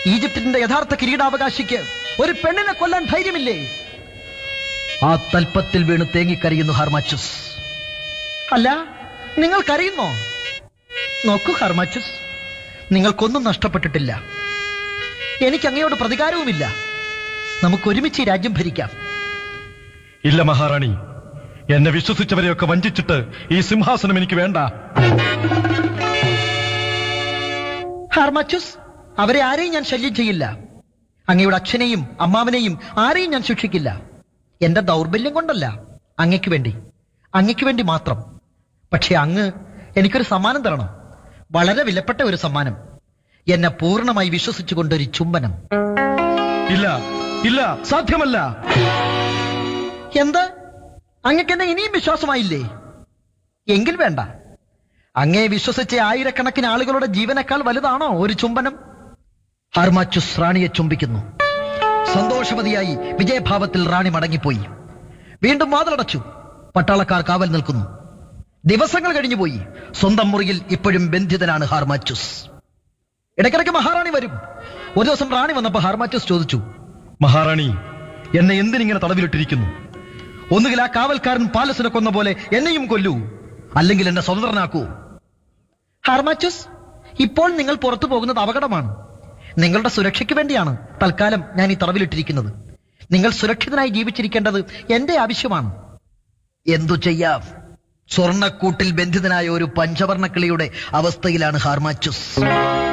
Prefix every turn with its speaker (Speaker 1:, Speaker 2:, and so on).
Speaker 1: ഈജിപ്തിന്റെ യഥാർത്ഥ കിരീടാവകാശിക്ക് ഒരു പെണ്ണിനെ കൊല്ലാൻ ധൈര്യമില്ലേ ആ തൽപ്പത്തിൽ വീണ് തേങ്ങിക്കരയുന്നു ഹർമാച്ചുസ് അല്ല നിങ്ങൾ കരയുന്നോ നോക്കൂ ഹർമാച്ചുസ് നിങ്ങൾക്കൊന്നും നഷ്ടപ്പെട്ടിട്ടില്ല എനിക്ക് അങ്ങയോട് പ്രതികാരവുമില്ല നമുക്ക് ഒരുമിച്ച് ഈ രാജ്യം ഭരിക്കാം
Speaker 2: ഇല്ല മഹാറാണി എന്നെ വിശ്വസിച്ചവരെയൊക്കെ വഞ്ചിച്ചിട്ട് ഈ സിംഹാസനം എനിക്ക് വേണ്ട
Speaker 1: ഹാർമാച്ചുസ് അവരെ ആരെയും ഞാൻ ശല്യം ചെയ്യില്ല അങ്ങയുടെ അച്ഛനെയും അമ്മാവനെയും ആരെയും ഞാൻ ശിക്ഷിക്കില്ല എന്റെ ദൗർബല്യം കൊണ്ടല്ല അങ്ങയ്ക്ക് വേണ്ടി അങ്ങയ്ക്ക് വേണ്ടി മാത്രം പക്ഷെ അങ്ങ് എനിക്കൊരു സമ്മാനം തരണം വളരെ വിലപ്പെട്ട ഒരു സമ്മാനം എന്നെ പൂർണ്ണമായി വിശ്വസിച്ചുകൊണ്ടൊരു ചുംബനം
Speaker 2: ഇല്ല ഇല്ല സാധ്യമല്ല
Speaker 1: എന്ത് അങ്ങക്ക് എന്നെ ഇനിയും വിശ്വാസമായില്ലേ എങ്കിൽ വേണ്ട അങ്ങേ വിശ്വസിച്ച ആയിരക്കണക്കിന് ആളുകളുടെ ജീവനേക്കാൾ വലുതാണോ ഒരു ചുംബനം ഹർമാച്ചുസ് റാണിയെ ചുംബിക്കുന്നു സന്തോഷവതിയായി വിജയഭാവത്തിൽ റാണി മടങ്ങിപ്പോയി വീണ്ടും വാതിലടച്ചു പട്ടാളക്കാർ കാവൽ നിൽക്കുന്നു ദിവസങ്ങൾ കഴിഞ്ഞുപോയി സ്വന്തം മുറിയിൽ ഇപ്പോഴും ബന്ധിതനാണ് ഹാർമാച്ചുസ് ഇടയ്ക്കിടയ്ക്ക് മഹാറാണി വരും ഒരു ദിവസം റാണി വന്നപ്പോ ഹാർമാച്ചുസ് ചോദിച്ചു
Speaker 2: മഹാറാണി എന്നെ എന്തിനിങ്ങനെ തടവിലിട്ടിരിക്കുന്നു
Speaker 1: ഒന്നുകിൽ ആ കാവൽക്കാരൻ പാലസിനെ കൊന്ന പോലെ എന്നെയും കൊല്ലൂ അല്ലെങ്കിൽ എന്നെ സ്വതന്ത്രനാക്കൂ ഹാർമാച്ചുസ് ഇപ്പോൾ നിങ്ങൾ പുറത്തു പോകുന്നത് അപകടമാണ് നിങ്ങളുടെ സുരക്ഷയ്ക്ക് വേണ്ടിയാണ് തൽക്കാലം ഞാൻ ഈ തടവിലിട്ടിരിക്കുന്നത് നിങ്ങൾ സുരക്ഷിതനായി ജീവിച്ചിരിക്കേണ്ടത് എന്റെ ആവശ്യമാണ് എന്തു ചെയ്യാം സ്വർണക്കൂട്ടിൽ ബന്ധിതനായ ഒരു പഞ്ചവർണക്കിളിയുടെ അവസ്ഥയിലാണ് ഹാർമാച്ചുസ്